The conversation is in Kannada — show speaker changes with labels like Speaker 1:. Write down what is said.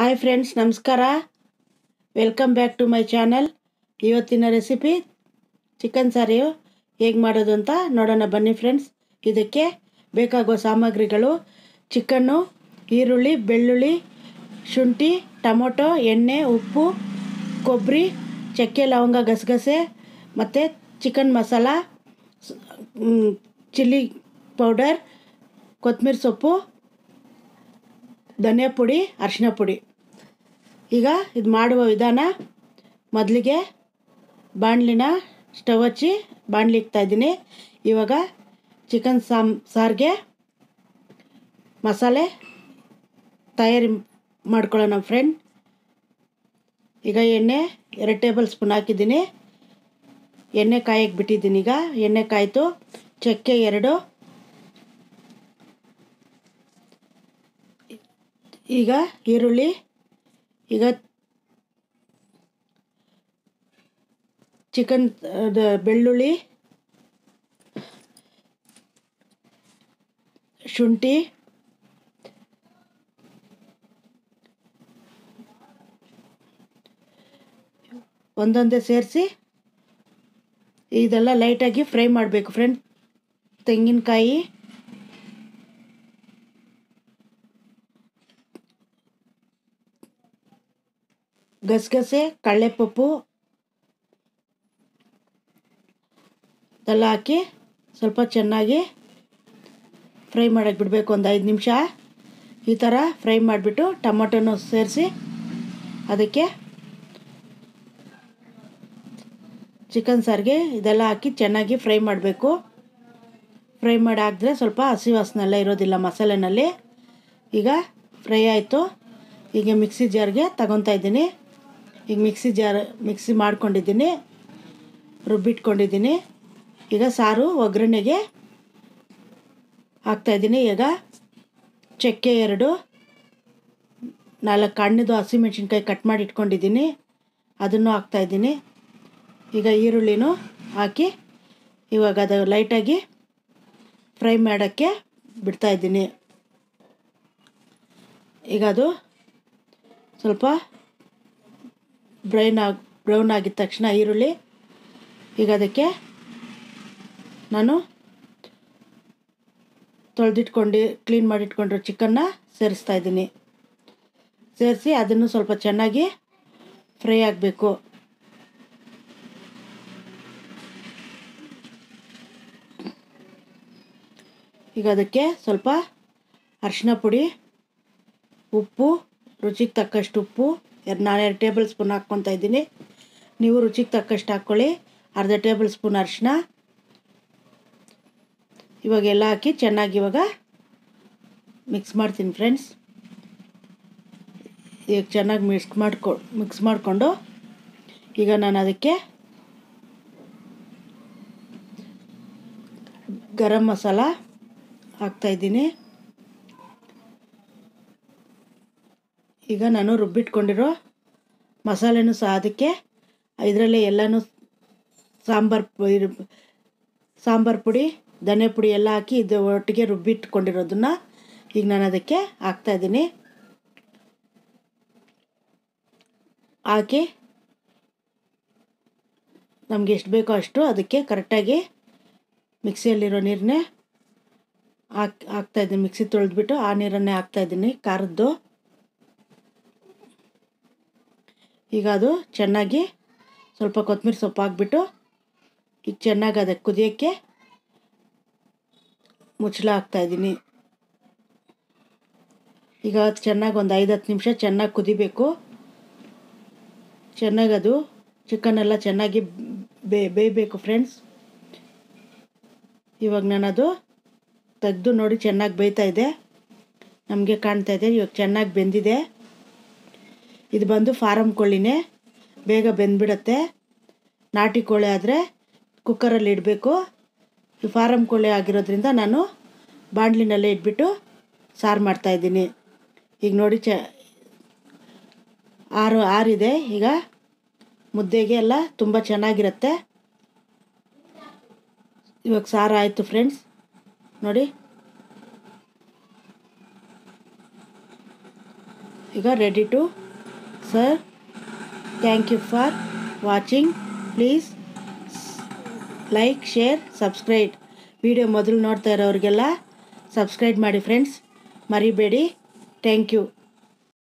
Speaker 1: ಹಾಯ್ ಫ್ರೆಂಡ್ಸ್ ನಮಸ್ಕಾರ welcome back to my channel ಇವತ್ತಿನ ರೆಸಿಪಿ ಚಿಕನ್ ಸಾರಿಯು ಹೇಗೆ ಮಾಡೋದು ಅಂತ ನೋಡೋಣ ಬನ್ನಿ ಫ್ರೆಂಡ್ಸ್ ಇದಕ್ಕೆ ಬೇಕಾಗುವ ಸಾಮಗ್ರಿಗಳು ಚಿಕನ್ನು ಈರುಳ್ಳಿ ಬೆಳ್ಳುಳ್ಳಿ ಶುಂಠಿ ಟೊಮೊಟೊ ಎಣ್ಣೆ ಉಪ್ಪು ಕೊಬ್ಬರಿ ಚಕ್ಕೆ ಲವಂಗ ಗಸಗಸೆ ಮತ್ತು ಚಿಕನ್ ಮಸಾಲ ಸ್- ಮ್, ಚಿಲ್ಲಿ ಪೌಡರ್ ಕೊತ್ತಂಬರಿ ಸೊಪ್ಪು ಧನಿಯಾ ಪುಡಿ ಅರಿಶಿನ ಪುಡಿ ಈಗ ಇದು ಮಾಡುವ ವಿಧಾನ ಮೊದಲಿಗೆ ಬಾಣಲಿನ ಸ್ಟವ್ ಹಚ್ಚಿ ಬಾಣಲಿ ಇಕ್ತಾ ಇದ್ದೀನಿ ಇವಾಗ ಚಿಕನ್ ಸಾಮ್ ಸಾರಿಗೆ ಮಸಾಲೆ ತಯಾರಿ ಮಾಡ್ಕೊಳ್ಳೋಣ ಫ್ರೆಂಡ್ ಈಗ ಎಣ್ಣೆ ಎರಡು ಟೇಬಲ್ ಸ್ಪೂನ್ ಹಾಕಿದ್ದೀನಿ ಎಣ್ಣೆ ಕಾಯಕ್ಕೆ ಬಿಟ್ಟಿದ್ದೀನಿ ಈಗ ಎಣ್ಣೆ ಕಾಯ್ತು ಚಕ್ಕೆ ಎರಡು ಈಗ ಈರುಳ್ಳಿ ಈಗ ಚಿಕನ್ ಅದ ಬೆಳ್ಳುಳ್ಳಿ ಶುಂಠಿ ಒಂದೊಂದೇ ಸೇರಿಸಿ ಇದೆಲ್ಲ ಲೈಟಾಗಿ ಫ್ರೈ ಮಾಡಬೇಕು ಫ್ರೆಂಡ್ ತೆಂಗಿನಕಾಯಿ ಗಸಗಸೆ ಕಡಲೆಪಪ್ಪು ಇದೆಲ್ಲ ಹಾಕಿ ಸ್ವಲ್ಪ ಚೆನ್ನಾಗಿ ಫ್ರೈ ಮಾಡೋಕ್ಕೆ ಬಿಡಬೇಕು ಒಂದು ಐದು ನಿಮಿಷ ಈ ಥರ ಫ್ರೈ ಮಾಡಿಬಿಟ್ಟು ಟೊಮೊಟೊನು ಸೇರಿಸಿ ಅದಕ್ಕೆ ಚಿಕನ್ ಸಾರಿಗೆ ಇದೆಲ್ಲ ಹಾಕಿ ಚೆನ್ನಾಗಿ ಫ್ರೈ ಮಾಡಬೇಕು ಫ್ರೈ ಮಾಡಿ ಹಾಕಿದ್ರೆ ಸ್ವಲ್ಪ ಹಸಿ ವಾಸನೆ ಎಲ್ಲ ಇರೋದಿಲ್ಲ ಮಸಾಲೆನಲ್ಲಿ ಈಗ ಫ್ರೈ ಆಯಿತು ಈಗ ಮಿಕ್ಸಿ ಜಾರ್ಗೆ ತಗೊತಾ ಇದ್ದೀನಿ ಈಗ ಮಿಕ್ಸಿ ಜಾರ್ ಮಿಕ್ಸಿ ಮಾಡ್ಕೊಂಡಿದ್ದೀನಿ ರುಬ್ಬಿಟ್ಕೊಂಡಿದ್ದೀನಿ ಈಗ ಸಾರು ಒಗ್ಗರಣೆಗೆ ಹಾಕ್ತಾಯಿದ್ದೀನಿ ಈಗ ಚಕ್ಕೆ ಎರಡು ನಾಲ್ಕು ಹಣ್ಣದು ಹಸಿಮೆಣ್ಸಿನ್ಕಾಯಿ ಕಟ್ ಮಾಡಿ ಇಟ್ಕೊಂಡಿದ್ದೀನಿ ಅದನ್ನು ಹಾಕ್ತಾಯಿದ್ದೀನಿ ಈಗ ಈರುಳ್ಳಿನೂ ಹಾಕಿ ಇವಾಗ ಅದು ಲೈಟಾಗಿ ಫ್ರೈ ಮಾಡೋಕ್ಕೆ ಬಿಡ್ತಾಯಿದ್ದೀನಿ ಈಗ ಅದು ಸ್ವಲ್ಪ ಬ್ರೈನ್ ಆಗಿ ಬ್ರೌನ್ ಆಗಿದ ತಕ್ಷಣ ಈರುಳ್ಳಿ ಈಗ ಅದಕ್ಕೆ ನಾನು ತೊಳೆದಿಟ್ಕೊಂಡು ಕ್ಲೀನ್ ಮಾಡಿಟ್ಕೊಂಡಿರೋ ಚಿಕನ್ನ ಸೇರಿಸ್ತಾ ಇದ್ದೀನಿ ಸೇರಿಸಿ ಅದನ್ನು ಸ್ವಲ್ಪ ಚೆನ್ನಾಗಿ ಫ್ರೈ ಆಗಬೇಕು ಈಗ ಅದಕ್ಕೆ ಸ್ವಲ್ಪ ಅರಿಶಿನ ಪುಡಿ ಉಪ್ಪು ರುಚಿಗೆ ತಕ್ಕಷ್ಟು ಉಪ್ಪು ಎರಡು ನಾನು ಎರಡು ಟೇಬಲ್ ಸ್ಪೂನ್ ಹಾಕ್ಕೊತಾ ಇದ್ದೀನಿ ನೀವು ರುಚಿಗೆ ತಕ್ಕಷ್ಟು ಹಾಕ್ಕೊಳ್ಳಿ ಅರ್ಧ ಟೇಬಲ್ ಸ್ಪೂನ್ ಅರಿಶಿನ ಇವಾಗ ಎಲ್ಲ ಹಾಕಿ ಚೆನ್ನಾಗಿ ಇವಾಗ ಮಿಕ್ಸ್ ಮಾಡ್ತೀನಿ ಫ್ರೆಂಡ್ಸ್ ಈಗ ಚೆನ್ನಾಗಿ ಮಿಕ್ಸ್ ಮಾಡ್ಕೊ ಮಿಕ್ಸ್ ಮಾಡಿಕೊಂಡು ಈಗ ನಾನು ಅದಕ್ಕೆ ಗರಂ ಮಸಾಲ ಹಾಕ್ತಾಯಿದ್ದೀನಿ ಈಗ ನಾನು ರುಬ್ಬಿಟ್ಕೊಂಡಿರೋ ಮಸಾಲೆನೂ ಸಹ ಅದಕ್ಕೆ ಇದರಲ್ಲೇ ಎಲ್ಲನೂ ಸಾಂಬಾರು ಪು- ಸಾಂಬಾರು ಪುಡಿ ಧನಿಯಾ ಪುಡಿ ಎಲ್ಲ ಹಾಕಿ ಇದು ಒಟ್ಟಿಗೆ ರುಬ್ಬಿಟ್ಕೊಂಡಿರೋದನ್ನ ಈಗ ನಾನು ಅದಕ್ಕೆ ಹಾಕ್ತಾಯಿದ್ದೀನಿ ಹಾಕಿ ನಮಗೆ ಎಷ್ಟು ಬೇಕೋ ಅಷ್ಟು ಅದಕ್ಕೆ ಕರೆಕ್ಟಾಗಿ ಮಿಕ್ಸಿಯಲ್ಲಿರೋ ನೀರನ್ನೇ ಹಾಕ್ ಹಾಕ್ತಾಯಿದ್ದೀನಿ ಮಿಕ್ಸಿ ತೊಳೆದ್ಬಿಟ್ಟು ಆ ನೀರನ್ನೇ ಹಾಕ್ತಾಯಿದ್ದೀನಿ ಖಾರದ್ದು ಈಗ ಅದು ಚೆನ್ನಾಗಿ ಸ್ವಲ್ಪ ಕೊತ್ತಂಬರಿ ಸೊಪ್ಪು ಹಾಕ್ಬಿಟ್ಟು ಈಗ ಚೆನ್ನಾಗಿ ಅದಕ್ಕೆ ಕುದಿಯೋಕ್ಕೆ ಮುಚ್ಚಳ ಹಾಕ್ತಾಯಿದ್ದೀನಿ ಈಗ ಚೆನ್ನಾಗಿ ಒಂದು ಐದು ಹತ್ತು ನಿಮಿಷ ಚೆನ್ನಾಗಿ ಕುದಿಬೇಕು ಚೆನ್ನಾಗಿ ಅದು ಚಿಕನ್ ಎಲ್ಲ ಚೆನ್ನಾಗಿ ಬೇ ಬೇಯಬೇಕು ಫ್ರೆಂಡ್ಸ್ ಇವಾಗ ನಾನು ಅದು ತೆಗೆದು ನೋಡಿ ಚೆನ್ನಾಗಿ ಬೇಯ್ತಾ ಇದೆ ನಮಗೆ ಕಾಣ್ತಾ ಇದೆ ಇವಾಗ ಚೆನ್ನಾಗಿ ಬೆಂದಿದೆ ಇದು ಬಂದು ಫಾರಮ್ ಕೋಳಿನೇ ಬೇಗ ಬೆಂದ್ಬಿಡತ್ತೆ ನಾಟಿ ಕೋಳಿ ಆದರೆ ಕುಕ್ಕರಲ್ಲಿ ಇಡಬೇಕು ಈ ಫಾರಮ್ ಕೋಳಿ ಆಗಿರೋದ್ರಿಂದ ನಾನು ಬಾಣಲಿನಲ್ಲೇ ಇಟ್ಬಿಟ್ಟು ಸಾರು ಮಾಡ್ತಾಯಿದ್ದೀನಿ ಈಗ ನೋಡಿ ಚ ಆರು ಆರಿದೆ ಈಗ ಮುದ್ದೆಗೆ ಎಲ್ಲ ತುಂಬ ಚೆನ್ನಾಗಿರುತ್ತೆ ಇವಾಗ ಸಾರು ಆಯಿತು ಫ್ರೆಂಡ್ಸ್ ನೋಡಿ ಈಗ ready to serve thank you for watching please like share subscribe video ಮೊದಲು ನೋಡ್ತಾ ಇರೋರಿಗೆಲ್ಲ ಸಬ್ಸ್ಕ್ರೈಬ್ ಮಾಡಿ ಫ್ರೆಂಡ್ಸ್ ಮರಿಬೇಡಿ ಥ್ಯಾಂಕ್ ಯು